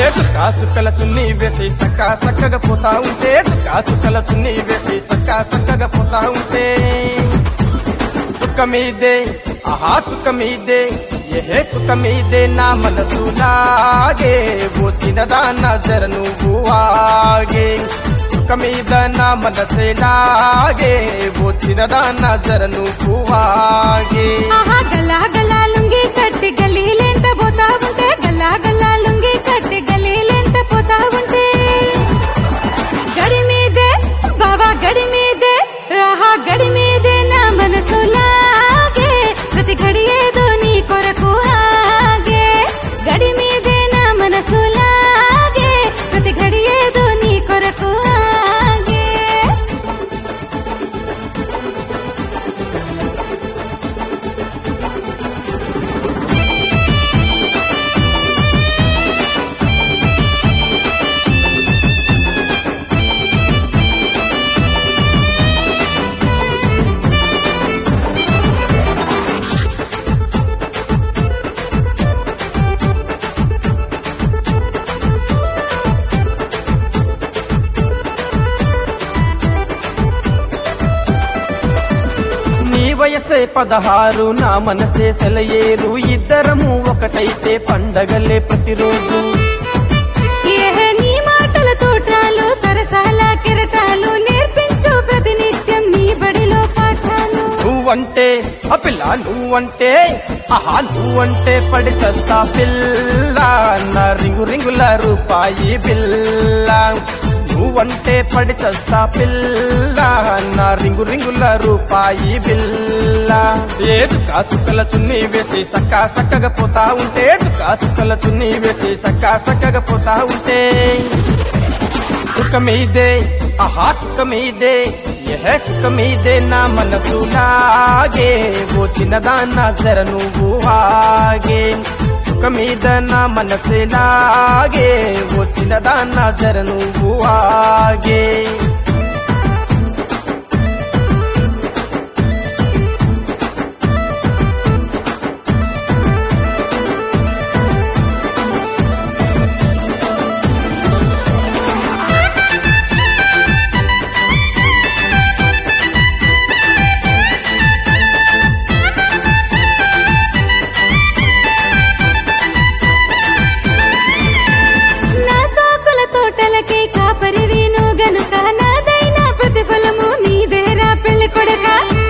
చుక్కా చుక్కల చున్నీ వేసి సక్క సక్కగా పోతా ఉంటే చుక్కా చుక్కల చున్నీ వేసి సక్క సక్కగా పోతా ఉంటే చుక్క మీదే ఆహా చుక్క మీదే ఏ చుక్క మీదే నా మనసు లాగే ఓ చిన్నదాన్న జర నువ్వు ఆగే చుక్క మీద నా మనసే లాగే ఓ చిన్నదాన్న జర నువ్వు ఆగే ఆహా గల్లా గల్లా లుంగి కట్టి గలీలెంట పోతా ఉంటే గల్లా గల్లా లుంగి కట్టి గలీలెంట పోతా ఉంటే గడి మీదే బావా గడి మీదే ఆహా గడి మీదే నా మనసు లాగే ప్రతి గడి ఏదో నీ కొరకు ఆగే గడి మీదే నా మనసు లాగే ప్రతి గడి ఏదో నీ కొరకు ఆగే నీ వయసే పదహారు నా మనసే సెలయేరు ఇద్దరము ఒకటైతే పండగలే ప్రతిరోజు ఏ నీ మాటల తోటాలు సరసాల కెరటాలు నేర్పించు ప్రతినిత్యం నీ బడిలో పాఠాలు నువ్వంటే ఆ పిల్ల నువ్వంటే ఆహా నువ్వంటే పడి చస్తా పిల్ల నా రింగు రింగుల రూపాయి బిల్ల నువ్వంటే పడి చస్తా పిల్ల నా రింగు రింగుల రూపాయి బిల్ల ఏ చుక్కా చుక్కల చున్నీ వేసి సక్కా సక్కగా పోతా ఉంటే చుక్కా చుక్కల చున్నీ వేసి సక్కా సక్కగా పోతా ఉంటే చుక్క మీదే ఆహా చుక్క మీదే ఏ చుక్క మీదే నా మనసు లాగే ఓ చిన్నదాన్న జర నువ్వు ఆగే చుక్క మీద నా మనసే లాగే ఓ చిన్నదాన్న జర నువ్వు ఆగే నా సాకుల తోటలకే కాపరి వీను గనుక నాదైన ప్రతిఫలము నీదేరా పెళ్లి కొడక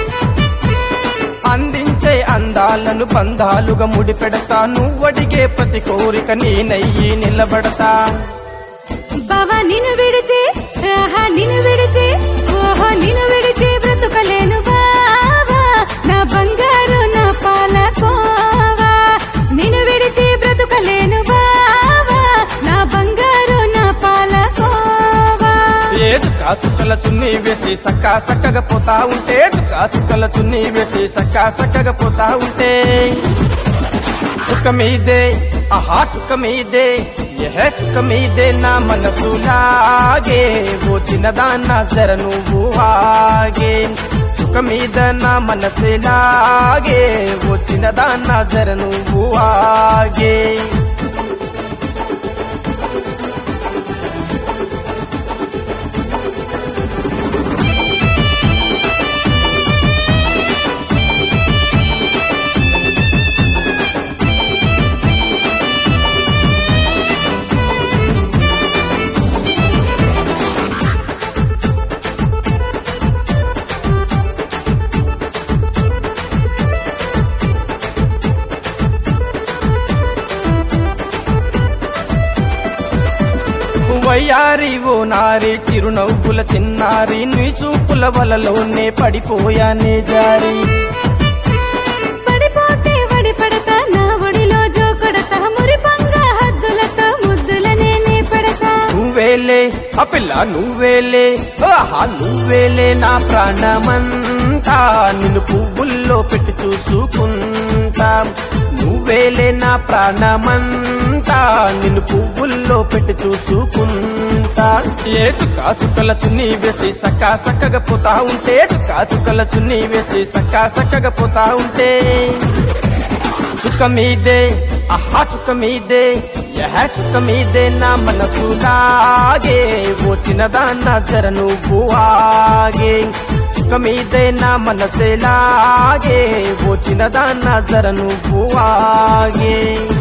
అందించే అందాలను బంధాలుగా ముడిపెడతా నువ్వడిగే ప్రతి కోరిక నేనయ్యి నిలబడతా బావా నిన్ను విడిచి ఆహా నిన్ను విడిచి ఓహో నిన్ను విడిచి బ్రతుకలేను బావా నా బంగారు నా పాలకోవా నిన్ను విడిచి బ్రతుకలేను బావా నా బంగారు నా పాలకోవా ఏ చుక్కా చుక్కల చున్నీ వేసి సక్కా సక్కగా పోతా ఉంటే చుక్కా చుక్కల చున్నీ వేసి సక్కా సక్కగా పోతా ఉంటే చుక్క మీదే ఆహా చుక్క మీదే ఏ చుక్క మీదే నా మనసు లాగే ఓ చిన్నదాన్న జర నువ్వు ఆగే చుక్క మీద నా మనసే లాగే ఓ చిన్నదాన్న జర నువ్వు ఆగే వయ్యారి ఓ నారి చిరునవ్వుల చిన్నారి నీ చూపుల వలలోనే పడిపోయానే జారి పడిపోతే వడి పడతా నా ఒడిలో జో కొడతా మురిపంగా హద్దులతో ముద్దుల నేనే పడతా నువ్వేలే ఆ పిల్ల నువ్వేలే ఆహా నువ్వేలే నా ప్రాణమంతా నిన్ను పువ్వుల్లో పెట్టి చూసుకుంటా నువ్వేలే నా ప్రాణమంతా నిన్ను పువ్వుల్లో పెట్టి చూసుకుంటా ఏ చుక్క చుక్కల చున్నీ వేసి సక్కా సక్కగా పోతా ఉంటే చుక్క చుక్కల చున్నీ వేసి సక్కా సక్కగా పోతా ఉంటే చుక్క మీదే ఆహా చుక్క మీదే యహ చుక్క మీదే నా మనసు లాగే ఓ చిన్నదాన్న జర నువ్వు ఆగే చుక్క మీదే నా మనసే లాగే ఓ చిన్నదాన్న జర నువ్వు ఆగే